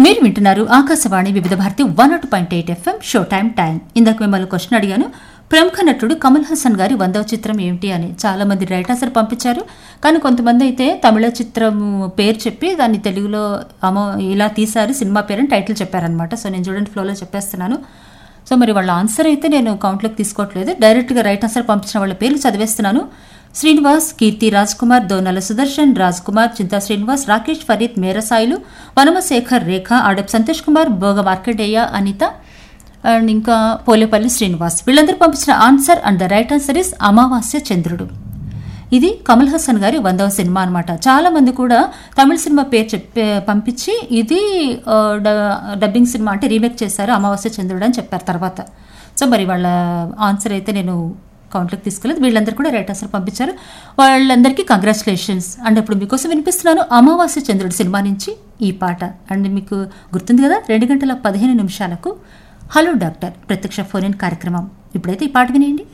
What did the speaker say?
మీరు వింటున్నారు Akashvani Vividh Bharati one nought point eight FM show time time ఇందాక మిమ్మల్ని క్వశ్చన్ అడిగాను ప్రముఖ నటుడు కమల్ హాసన్ గారి వందవ చిత్రం ఏమిటి అని చాలా మంది రైటర్స్ పంపించారు కానీ కొంతమంది అయితే తమిళ చిత్రం పేరు చెప్పి దాన్ని తెలుగులో అమో ఇలా తీశారు సినిమా పేరు అని టైటిల్ చెప్పారనమాట సో నేను చూడండి ఫ్లోలో చెప్పేస్తున్నాను సో మరి వాళ్ళ ఆన్సర్ అయితే నేను కౌంట్లోకి తీసుకోవట్లేదు డైరెక్ట్గా రైట్ ఆన్సర్ పంపించిన వాళ్ళ పేర్లు చదివేస్తున్నాను శ్రీనివాస్ కీర్తి రాజ్ కుమార్ దోనల సుదర్శన్ రాజ్ కుమార్ చింతా శ్రీనివాస్ రాకేష్ ఫరీద్ మేరసాయిలు వనమశేఖర్ రేఖ ఆడప్ సంతోష్ కుమార్ భోగ మార్కెటయ్య అనిత అండ్ ఇంకా పోలేపల్లి శ్రీనివాస్ వీళ్ళందరూ పంపించిన answer and the right answer is అమావాస్య చంద్రుడు ఇది కమల్ హాసన్ గారి వందవ సినిమా అనమాట చాలా మంది కూడా తమిళ సినిమా పేరు చెప్పే పంపించి ఇది ఆ, డ- డబ్బింగ్ సినిమా అంటే రీమేక్ చేశారు అమావాస్య చంద్రుడు అని చెప్పారు తర్వాత సో మరి వాళ్ళ ఆన్సర్ అయితే నేను కౌంట్లోకి తీసుకోలేదు వీళ్ళందరూ కూడా రైట్ ఆన్సర్ పంపించారు వాళ్ళందరికీ కంగ్రాచులేషన్స్ అండ్ ఇప్పుడు మీకోసం వినిపిస్తున్నాను అమావాస్య చంద్రుడు సినిమా నుంచి ఈ పాట అండ్ మీకు గుర్తుంది కదా రెండు గంటల పదిహేను నిమిషాలకు హలో డాక్టర్ ప్రత్యక్ష ఫోన్ ఇన్ కార్యక్రమం ఇప్పుడైతే ఈ పాట వినేయండి